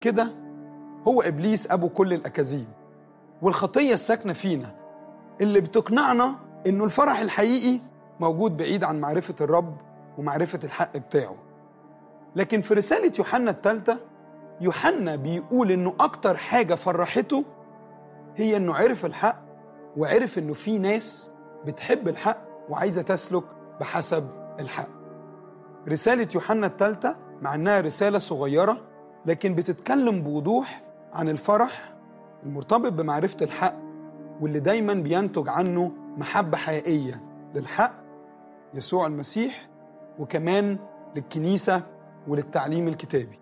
كده هو إبليس أبو كل الأكاذيب والخطية الساكنة فينا اللي بتقنعنا إنه الفرح الحقيقي موجود بعيد عن معرفة الرب ومعرفة الحق بتاعه لكن في رسالة يوحنا الثالثة يوحنا بيقول إنه أكتر حاجة فرحته هي إنه عرف الحق وعرف إنه في ناس بتحب الحق وعايزة تسلك بحسب الحق رسالة يوحنا الثالثة مع إنها رسالة صغيرة لكن بتتكلم بوضوح عن الفرح المرتبط بمعرفة الحق واللي دايما بينتج عنه محبة حقيقية للحق يسوع المسيح وكمان للكنيسة وللتعليم الكتابي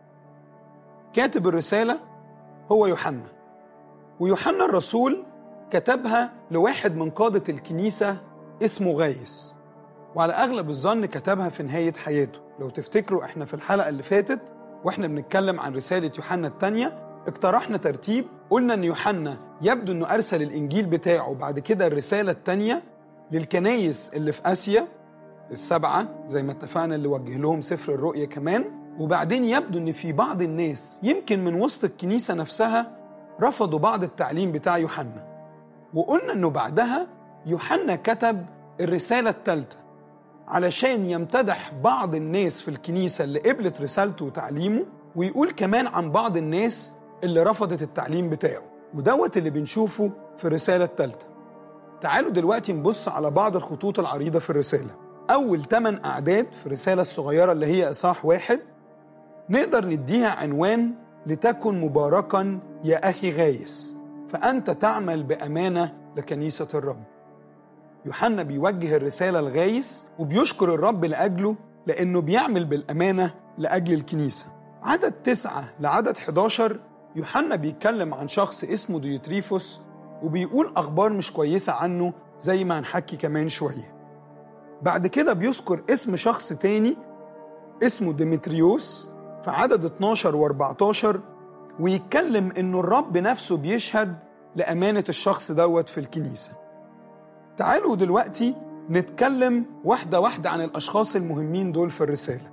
كاتب الرسالة هو يوحنا ويوحنا الرسول كتبها لواحد من قادة الكنيسة اسمه غايس وعلى أغلب الظن كتبها في نهاية حياته لو تفتكروا احنا في الحلقة اللي فاتت واحنا بنتكلم عن رسالة يوحنا الثانية اقترحنا ترتيب قلنا ان يوحنا يبدو انه ارسل الانجيل بتاعه بعد كده الرسالة الثانية للكنايس اللي في اسيا السبعة زي ما اتفقنا اللي وجه لهم سفر الرؤية كمان وبعدين يبدو ان في بعض الناس يمكن من وسط الكنيسة نفسها رفضوا بعض التعليم بتاع يوحنا وقلنا انه بعدها يوحنا كتب الرسالة الثالثة علشان يمتدح بعض الناس في الكنيسة اللي قبلت رسالته وتعليمه ويقول كمان عن بعض الناس اللي رفضت التعليم بتاعه ودوت اللي بنشوفه في الرسالة الثالثة تعالوا دلوقتي نبص على بعض الخطوط العريضة في الرسالة أول 8 أعداد في الرسالة الصغيرة اللي هي إصحاح واحد نقدر نديها عنوان لتكن مباركا يا أخي غايس فأنت تعمل بأمانة لكنيسة الرب يوحنا بيوجه الرسالة لغايس وبيشكر الرب لأجله لأنه بيعمل بالأمانة لأجل الكنيسة عدد تسعة لعدد 11 يوحنا بيتكلم عن شخص اسمه ديوتريفوس وبيقول أخبار مش كويسة عنه زي ما هنحكي كمان شوية بعد كده بيذكر اسم شخص تاني اسمه ديمتريوس في عدد 12 و14 ويتكلم انه الرب نفسه بيشهد لأمانة الشخص دوت في الكنيسة تعالوا دلوقتي نتكلم واحدة واحدة عن الأشخاص المهمين دول في الرسالة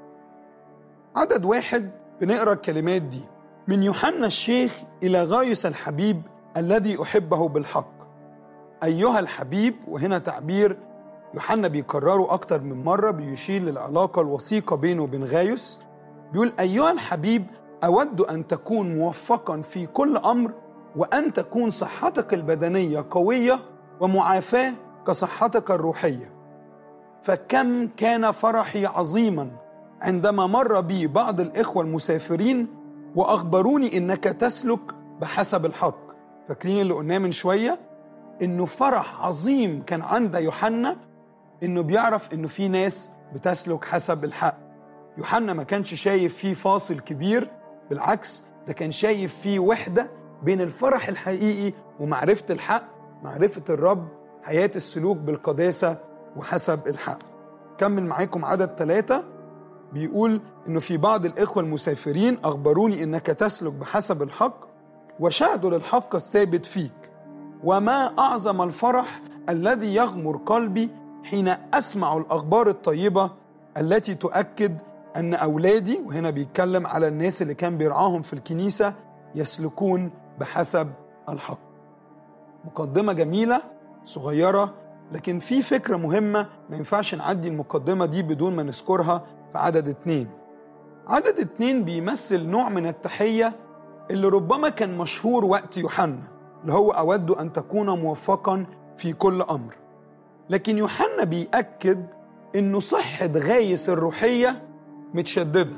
عدد واحد بنقرأ الكلمات دي من يوحنا الشيخ إلى غايس الحبيب الذي أحبه بالحق أيها الحبيب وهنا تعبير يوحنا بيكرره أكتر من مرة بيشير للعلاقة الوثيقة بينه وبين غايس بيقول أيها الحبيب أود أن تكون موفقا في كل أمر وأن تكون صحتك البدنية قوية ومعافاة كصحتك الروحية فكم كان فرحي عظيما عندما مر بي بعض الإخوة المسافرين وأخبروني إنك تسلك بحسب الحق فاكرين اللي قلناه من شوية إنه فرح عظيم كان عند يوحنا إنه بيعرف إنه في ناس بتسلك حسب الحق يوحنا ما كانش شايف فيه فاصل كبير بالعكس ده كان شايف فيه وحدة بين الفرح الحقيقي ومعرفة الحق معرفة الرب حياة السلوك بالقداسة وحسب الحق كمل معاكم عدد ثلاثة بيقول إنه في بعض الإخوة المسافرين أخبروني إنك تسلك بحسب الحق وشهدوا للحق الثابت فيك وما أعظم الفرح الذي يغمر قلبي حين أسمع الأخبار الطيبة التي تؤكد أن أولادي وهنا بيتكلم على الناس اللي كان بيرعاهم في الكنيسة يسلكون بحسب الحق مقدمة جميلة صغيرة لكن في فكرة مهمة ما ينفعش نعدي المقدمة دي بدون ما نذكرها في عدد اتنين عدد اتنين بيمثل نوع من التحية اللي ربما كان مشهور وقت يوحنا اللي هو أود أن تكون موفقا في كل أمر لكن يوحنا بيأكد إنه صحة غايس الروحية متشددة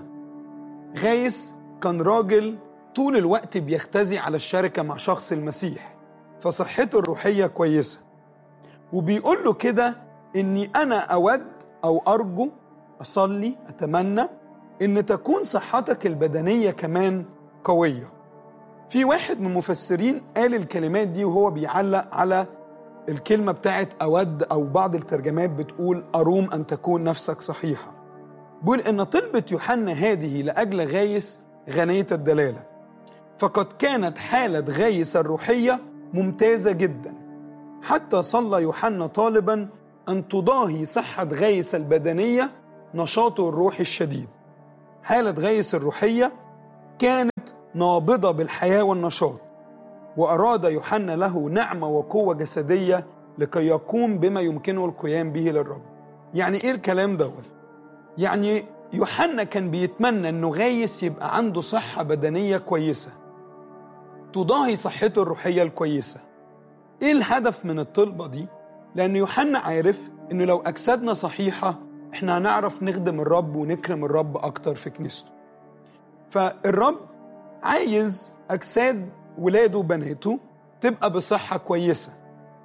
غايس كان راجل طول الوقت بيختزي على الشركة مع شخص المسيح فصحته الروحية كويسة وبيقول له كده إني أنا أود أو أرجو أصلي أتمنى إن تكون صحتك البدنية كمان قوية في واحد من المفسرين قال الكلمات دي وهو بيعلق على الكلمة بتاعت أود أو بعض الترجمات بتقول أروم أن تكون نفسك صحيحة بيقول إن طلبة يوحنا هذه لأجل غايس غنية الدلالة فقد كانت حالة غايس الروحية ممتازة جدا حتى صلى يوحنا طالبا أن تضاهي صحة غايس البدنية نشاطه الروحي الشديد حالة غايس الروحية كانت نابضة بالحياة والنشاط وأراد يوحنا له نعمة وقوة جسدية لكي يقوم بما يمكنه القيام به للرب يعني إيه الكلام دوت؟ يعني يوحنا كان بيتمنى انه غايس يبقى عنده صحة بدنية كويسة تضاهي صحته الروحية الكويسة ايه الهدف من الطلبة دي؟ لأن يوحنا عارف انه لو أجسادنا صحيحة احنا هنعرف نخدم الرب ونكرم الرب أكتر في كنيسته فالرب عايز أجساد ولاده وبناته تبقى بصحة كويسة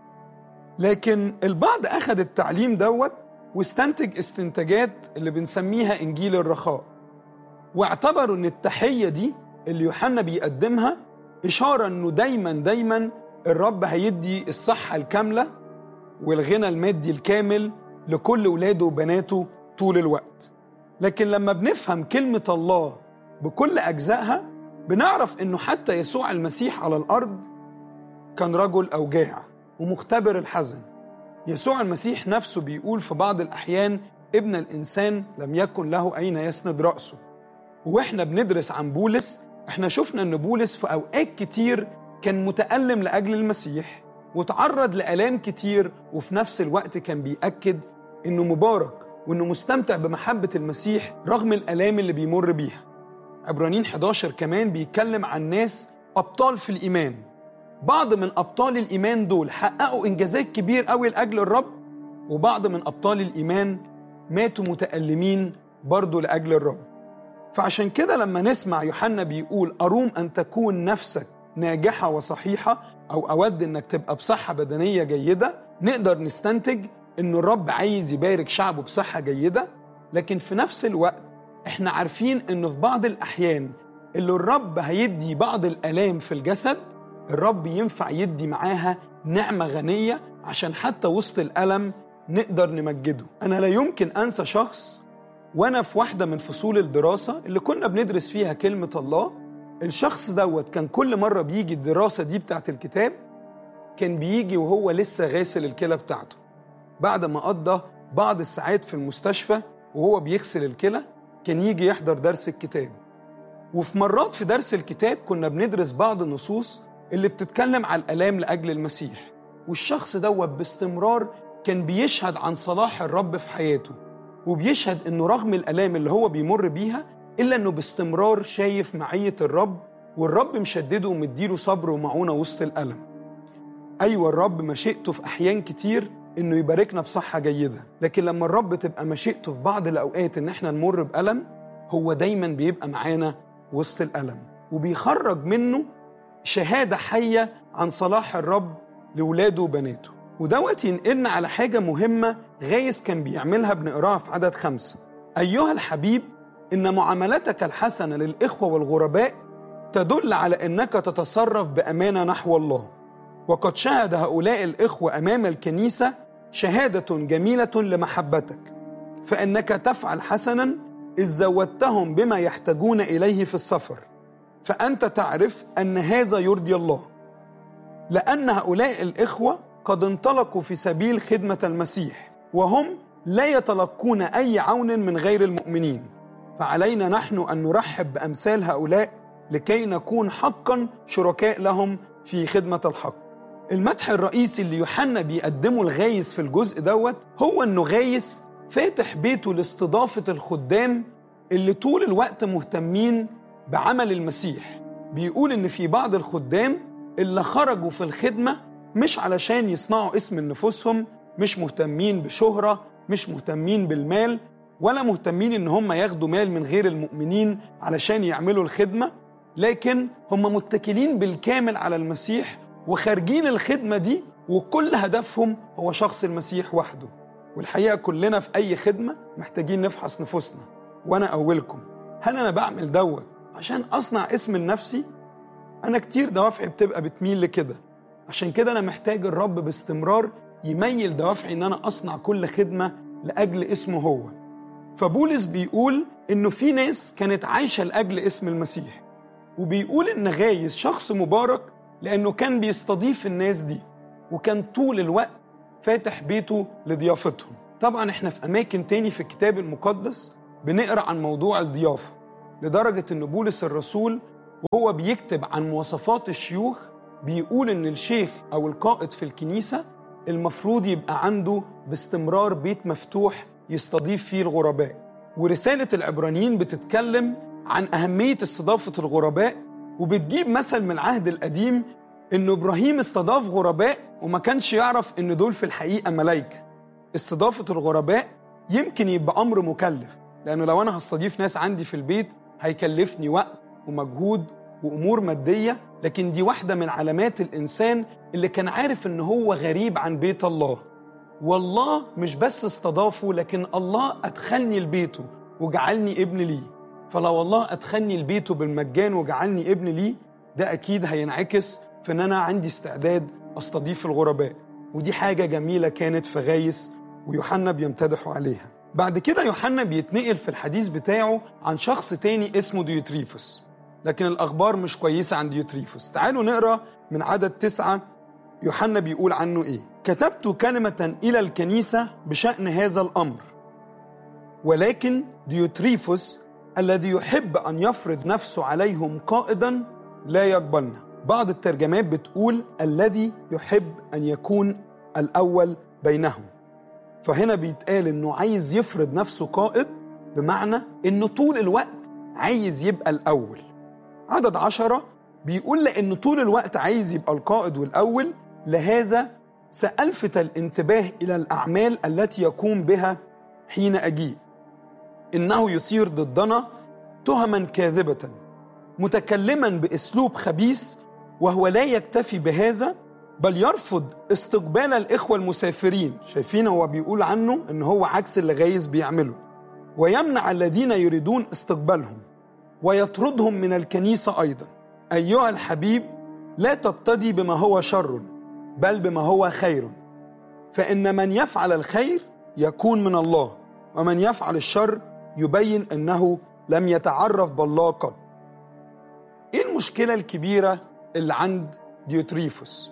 لكن البعض أخذ التعليم دوت واستنتج استنتاجات اللي بنسميها انجيل الرخاء واعتبروا ان التحيه دي اللي يوحنا بيقدمها اشاره انه دايما دايما الرب هيدي الصحه الكامله والغنى المادي الكامل لكل ولاده وبناته طول الوقت لكن لما بنفهم كلمه الله بكل اجزائها بنعرف انه حتى يسوع المسيح على الارض كان رجل اوجاع ومختبر الحزن يسوع المسيح نفسه بيقول في بعض الأحيان ابن الإنسان لم يكن له أين يسند رأسه وإحنا بندرس عن بولس إحنا شفنا أن بولس في أوقات كتير كان متألم لأجل المسيح وتعرض لآلام كتير وفي نفس الوقت كان بيأكد إنه مبارك وإنه مستمتع بمحبة المسيح رغم الآلام اللي بيمر بيها عبرانيين 11 كمان بيتكلم عن ناس أبطال في الإيمان بعض من أبطال الإيمان دول حققوا إنجازات كبير قوي لأجل الرب وبعض من أبطال الإيمان ماتوا متألمين برضه لأجل الرب فعشان كده لما نسمع يوحنا بيقول أروم أن تكون نفسك ناجحة وصحيحة أو أود أنك تبقى بصحة بدنية جيدة نقدر نستنتج أن الرب عايز يبارك شعبه بصحة جيدة لكن في نفس الوقت احنا عارفين أنه في بعض الأحيان اللي الرب هيدي بعض الآلام في الجسد الرب ينفع يدي معاها نعمة غنية عشان حتى وسط الألم نقدر نمجده أنا لا يمكن أنسى شخص وأنا في واحدة من فصول الدراسة اللي كنا بندرس فيها كلمة الله الشخص دوت كان كل مرة بيجي الدراسة دي بتاعت الكتاب كان بيجي وهو لسه غاسل الكلى بتاعته بعد ما قضى بعض الساعات في المستشفى وهو بيغسل الكلى كان يجي يحضر درس الكتاب وفي مرات في درس الكتاب كنا بندرس بعض النصوص اللي بتتكلم على الآلام لأجل المسيح والشخص دوت باستمرار كان بيشهد عن صلاح الرب في حياته وبيشهد انه رغم الآلام اللي هو بيمر بيها إلا انه باستمرار شايف معية الرب والرب مشدده ومديله صبر ومعونة وسط الألم أيوة الرب مشيئته في أحيان كتير إنه يباركنا بصحة جيدة لكن لما الرب تبقى مشيئته في بعض الأوقات إن إحنا نمر بألم هو دايما بيبقى معانا وسط الألم وبيخرج منه شهادة حية عن صلاح الرب لولاده وبناته ودوت ينقلنا على حاجة مهمة غايس كان بيعملها بنقراها في عدد خمسة أيها الحبيب إن معاملتك الحسنة للإخوة والغرباء تدل على أنك تتصرف بأمانة نحو الله وقد شهد هؤلاء الإخوة أمام الكنيسة شهادة جميلة لمحبتك فإنك تفعل حسنا إذ زودتهم بما يحتاجون إليه في السفر فأنت تعرف أن هذا يرضي الله لأن هؤلاء الإخوة قد انطلقوا في سبيل خدمة المسيح وهم لا يتلقون أي عون من غير المؤمنين فعلينا نحن أن نرحب بأمثال هؤلاء لكي نكون حقا شركاء لهم في خدمة الحق المدح الرئيسي اللي يوحنا بيقدمه الغايس في الجزء دوت هو انه غايس فاتح بيته لاستضافة الخدام اللي طول الوقت مهتمين بعمل المسيح بيقول ان في بعض الخدام اللي خرجوا في الخدمة مش علشان يصنعوا اسم لنفوسهم مش مهتمين بشهرة مش مهتمين بالمال ولا مهتمين ان هم ياخدوا مال من غير المؤمنين علشان يعملوا الخدمة لكن هم متكلين بالكامل على المسيح وخارجين الخدمة دي وكل هدفهم هو شخص المسيح وحده والحقيقة كلنا في أي خدمة محتاجين نفحص نفوسنا وأنا أولكم هل أنا بعمل دوت عشان أصنع اسم لنفسي؟ أنا كتير دوافعي بتبقى بتميل لكده عشان كده أنا محتاج الرب باستمرار يميل دوافعي إن أنا أصنع كل خدمة لأجل اسمه هو فبولس بيقول إنه في ناس كانت عايشة لأجل اسم المسيح وبيقول إن غايس شخص مبارك لأنه كان بيستضيف الناس دي وكان طول الوقت فاتح بيته لضيافتهم طبعا احنا في أماكن تاني في الكتاب المقدس بنقرأ عن موضوع الضيافة لدرجة أن بولس الرسول وهو بيكتب عن مواصفات الشيوخ بيقول إن الشيخ أو القائد في الكنيسة المفروض يبقى عنده باستمرار بيت مفتوح يستضيف فيه الغرباء ورسالة العبرانيين بتتكلم عن أهمية استضافة الغرباء وبتجيب مثل من العهد القديم إنه إبراهيم استضاف غرباء وما كانش يعرف إن دول في الحقيقة ملايكة استضافة الغرباء يمكن يبقى أمر مكلف لأنه لو أنا هستضيف ناس عندي في البيت هيكلفني وقت ومجهود وأمور مادية لكن دي واحدة من علامات الإنسان اللي كان عارف إن هو غريب عن بيت الله والله مش بس استضافه لكن الله أدخلني لبيته وجعلني ابن ليه فلو الله أدخلني لبيته بالمجان وجعلني ابن ليه ده أكيد هينعكس في إن أنا عندي استعداد أستضيف الغرباء ودي حاجة جميلة كانت في غايس ويوحنا بيمتدحوا عليها بعد كده يوحنا بيتنقل في الحديث بتاعه عن شخص تاني اسمه ديوتريفوس لكن الأخبار مش كويسة عن ديوتريفوس تعالوا نقرأ من عدد تسعة يوحنا بيقول عنه إيه كتبت كلمة إلى الكنيسة بشأن هذا الأمر ولكن ديوتريفوس الذي يحب أن يفرض نفسه عليهم قائدا لا يقبلنا بعض الترجمات بتقول الذي يحب أن يكون الأول بينهم فهنا بيتقال إنه عايز يفرض نفسه قائد بمعنى إنه طول الوقت عايز يبقى الأول عدد عشرة بيقول لأنه طول الوقت عايز يبقى القائد والأول لهذا سألفت الانتباه إلى الأعمال التي يقوم بها حين أجيء إنه يثير ضدنا تهما كاذبة متكلما بأسلوب خبيث وهو لا يكتفي بهذا بل يرفض استقبال الإخوة المسافرين شايفين هو بيقول عنه إن هو عكس اللي غايز بيعمله ويمنع الذين يريدون استقبالهم ويطردهم من الكنيسة أيضا أيها الحبيب لا تقتدي بما هو شر بل بما هو خير فإن من يفعل الخير يكون من الله ومن يفعل الشر يبين أنه لم يتعرف بالله قط إيه المشكلة الكبيرة اللي عند ديوتريفوس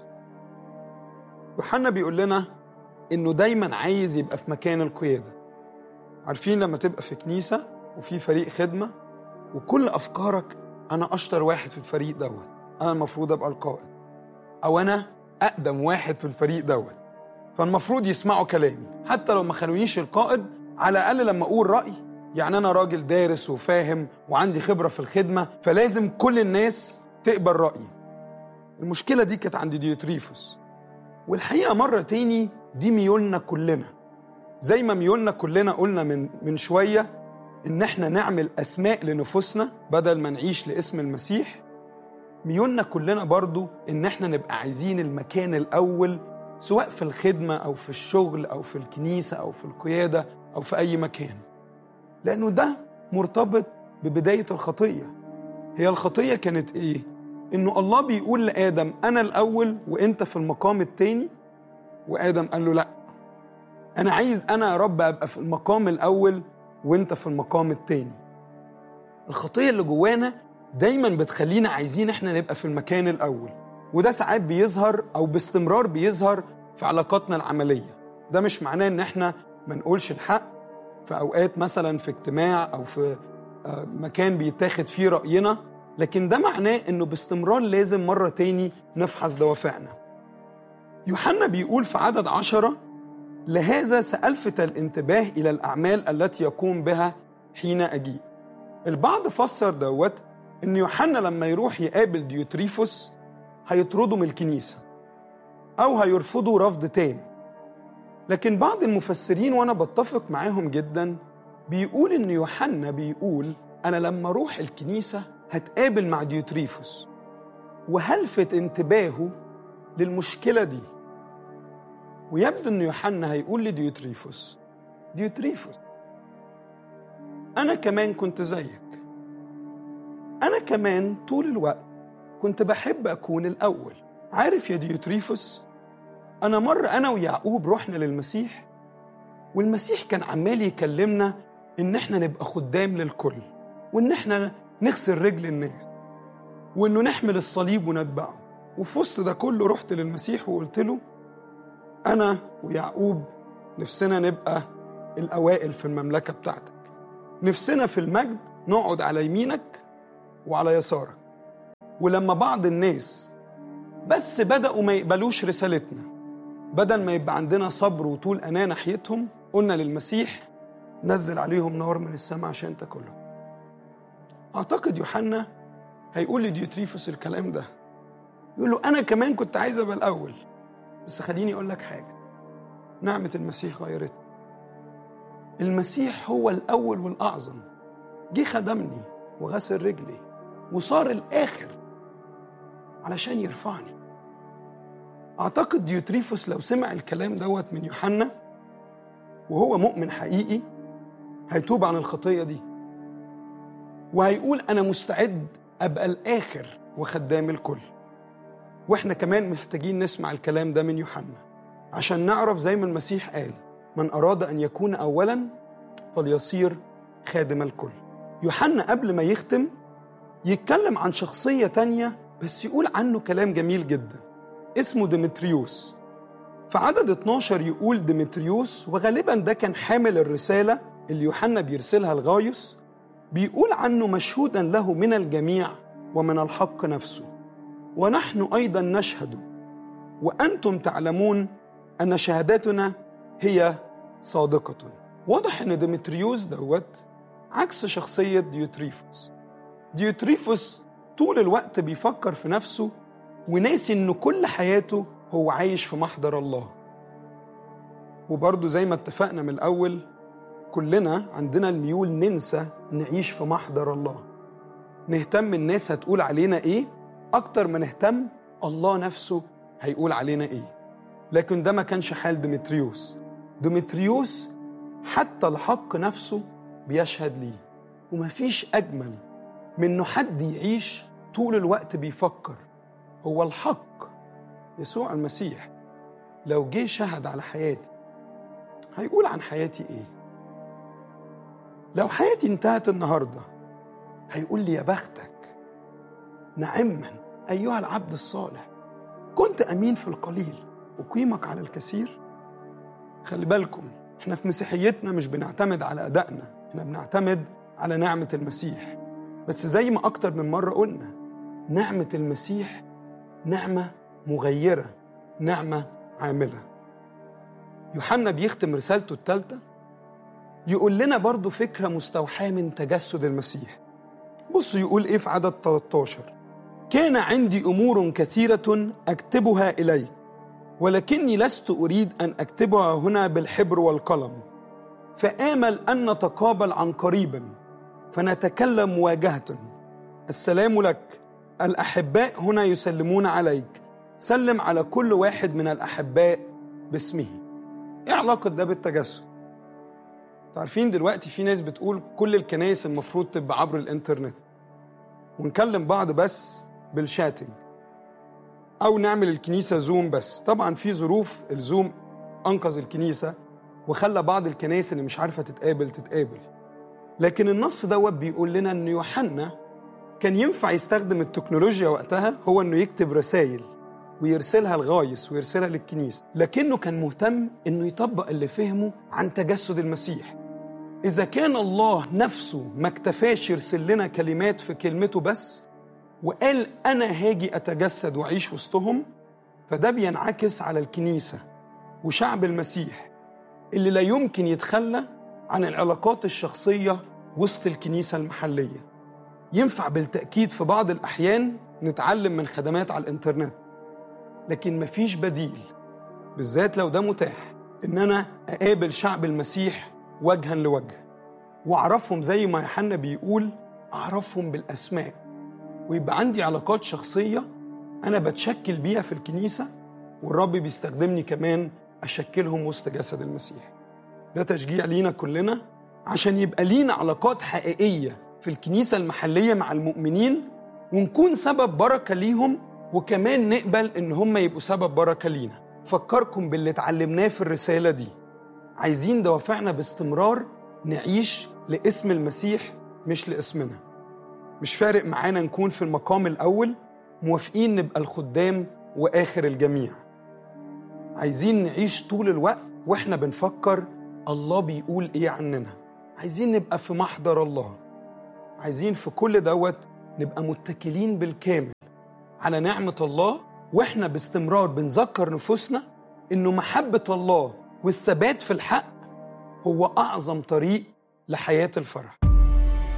يوحنا بيقول لنا إنه دايما عايز يبقى في مكان القيادة عارفين لما تبقى في كنيسة وفي فريق خدمة وكل أفكارك أنا أشطر واحد في الفريق دوت أنا المفروض أبقى القائد أو أنا أقدم واحد في الفريق دوت فالمفروض يسمعوا كلامي حتى لو ما خلونيش القائد على الأقل لما أقول رأي يعني أنا راجل دارس وفاهم وعندي خبرة في الخدمة فلازم كل الناس تقبل رأيي المشكلة دي كانت عند ديوتريفوس والحقيقة مرة تاني دي ميولنا كلنا زي ما ميولنا كلنا قلنا من من شوية إن إحنا نعمل أسماء لنفوسنا بدل ما نعيش لاسم المسيح ميولنا كلنا برضو إن إحنا نبقى عايزين المكان الأول سواء في الخدمة أو في الشغل أو في الكنيسة أو في القيادة أو في أي مكان لأنه ده مرتبط ببداية الخطية هي الخطية كانت إيه؟ إنه الله بيقول لآدم أنا الأول وإنت في المقام التاني وآدم قال له لأ أنا عايز أنا يا رب أبقى في المقام الأول وإنت في المقام التاني الخطية اللي جوانا دايما بتخلينا عايزين إحنا نبقى في المكان الأول وده ساعات بيظهر أو باستمرار بيظهر في علاقاتنا العملية ده مش معناه إن إحنا ما نقولش الحق في أوقات مثلا في اجتماع أو في مكان بيتاخد فيه رأينا لكن ده معناه إنه باستمرار لازم مرة تاني نفحص دوافعنا يوحنا بيقول في عدد عشرة لهذا سألفت الانتباه إلى الأعمال التي يقوم بها حين أجيء البعض فسر دوت إن يوحنا لما يروح يقابل ديوتريفوس هيطردوا من الكنيسة أو هيرفضوا رفض تام لكن بعض المفسرين وأنا بتفق معاهم جدا بيقول إن يوحنا بيقول أنا لما أروح الكنيسة هتقابل مع ديوتريفوس وهلفت انتباهه للمشكلة دي ويبدو ان يوحنا هيقول لديوتريفوس ديوتريفوس انا كمان كنت زيك انا كمان طول الوقت كنت بحب اكون الاول عارف يا ديوتريفوس انا مره انا ويعقوب رحنا للمسيح والمسيح كان عمال يكلمنا ان احنا نبقى خدام للكل وان احنا نغسل رجل الناس وانه نحمل الصليب ونتبعه وفي وسط ده كله رحت للمسيح وقلت له أنا ويعقوب نفسنا نبقى الأوائل في المملكة بتاعتك نفسنا في المجد نقعد على يمينك وعلى يسارك ولما بعض الناس بس بدأوا ما يقبلوش رسالتنا بدل ما يبقى عندنا صبر وطول أناة ناحيتهم قلنا للمسيح نزل عليهم نار من السماء عشان تاكلهم أعتقد يوحنا هيقول لديوتريفوس الكلام ده يقول له أنا كمان كنت عايز أبقى الأول بس خليني أقول لك حاجة نعمة المسيح غيرتني المسيح هو الأول والأعظم جه خدمني وغسل رجلي وصار الآخر علشان يرفعني أعتقد ديوتريفوس لو سمع الكلام دوت من يوحنا وهو مؤمن حقيقي هيتوب عن الخطية دي وهيقول أنا مستعد أبقى الآخر وخدام الكل وإحنا كمان محتاجين نسمع الكلام ده من يوحنا عشان نعرف زي ما المسيح قال من أراد أن يكون أولا فليصير خادم الكل يوحنا قبل ما يختم يتكلم عن شخصية تانية بس يقول عنه كلام جميل جدا اسمه ديمتريوس في عدد 12 يقول ديمتريوس وغالبا ده كان حامل الرسالة اللي يوحنا بيرسلها لغايوس بيقول عنه مشهودا له من الجميع ومن الحق نفسه ونحن أيضا نشهد وأنتم تعلمون أن شهادتنا هي صادقة واضح أن ديمتريوس دوت عكس شخصية ديوتريفوس ديوتريفوس طول الوقت بيفكر في نفسه وناسي أن كل حياته هو عايش في محضر الله وبرضه زي ما اتفقنا من الأول كلنا عندنا الميول ننسى نعيش في محضر الله نهتم الناس هتقول علينا ايه اكتر ما نهتم الله نفسه هيقول علينا ايه لكن ده ما كانش حال ديمتريوس ديمتريوس حتى الحق نفسه بيشهد ليه ومفيش اجمل من انه حد يعيش طول الوقت بيفكر هو الحق يسوع المسيح لو جه شهد على حياتي هيقول عن حياتي ايه لو حياتي انتهت النهارده هيقول لي يا بختك نعما ايها العبد الصالح كنت امين في القليل اقيمك على الكثير خلي بالكم احنا في مسيحيتنا مش بنعتمد على ادائنا احنا بنعتمد على نعمه المسيح بس زي ما اكتر من مره قلنا نعمه المسيح نعمه مغيره نعمه عامله يوحنا بيختم رسالته الثالثه يقول لنا برضو فكرة مستوحاة من تجسد المسيح بصوا يقول إيه في عدد 13 كان عندي أمور كثيرة أكتبها إليك ولكني لست أريد أن أكتبها هنا بالحبر والقلم فآمل أن نتقابل عن قريب فنتكلم مواجهة السلام لك الأحباء هنا يسلمون عليك سلم على كل واحد من الأحباء باسمه إيه علاقة ده بالتجسد؟ عارفين دلوقتي في ناس بتقول كل الكنايس المفروض تبقى عبر الانترنت ونكلم بعض بس بالشاتنج او نعمل الكنيسه زوم بس طبعا في ظروف الزوم انقذ الكنيسه وخلى بعض الكنايس اللي مش عارفه تتقابل تتقابل لكن النص دوت بيقول لنا ان يوحنا كان ينفع يستخدم التكنولوجيا وقتها هو انه يكتب رسائل ويرسلها لغايس ويرسلها للكنيسه لكنه كان مهتم انه يطبق اللي فهمه عن تجسد المسيح إذا كان الله نفسه ما اكتفاش يرسل لنا كلمات في كلمته بس وقال أنا هاجي أتجسد وأعيش وسطهم فده بينعكس على الكنيسة وشعب المسيح اللي لا يمكن يتخلى عن العلاقات الشخصية وسط الكنيسة المحلية ينفع بالتأكيد في بعض الأحيان نتعلم من خدمات على الإنترنت لكن مفيش بديل بالذات لو ده متاح إن أنا أقابل شعب المسيح وجها لوجه واعرفهم زي ما يوحنا بيقول اعرفهم بالاسماء ويبقى عندي علاقات شخصيه انا بتشكل بيها في الكنيسه والرب بيستخدمني كمان اشكلهم وسط جسد المسيح ده تشجيع لينا كلنا عشان يبقى لينا علاقات حقيقيه في الكنيسه المحليه مع المؤمنين ونكون سبب بركه ليهم وكمان نقبل ان هم يبقوا سبب بركه لينا فكركم باللي اتعلمناه في الرساله دي عايزين دوافعنا باستمرار نعيش لاسم المسيح مش لاسمنا مش فارق معانا نكون في المقام الأول موافقين نبقى الخدام وآخر الجميع عايزين نعيش طول الوقت وإحنا بنفكر الله بيقول إيه عننا عايزين نبقى في محضر الله عايزين في كل دوت نبقى متكلين بالكامل على نعمة الله واحنا باستمرار بنذكر نفوسنا انه محبة الله والثبات في الحق هو اعظم طريق لحياة الفرح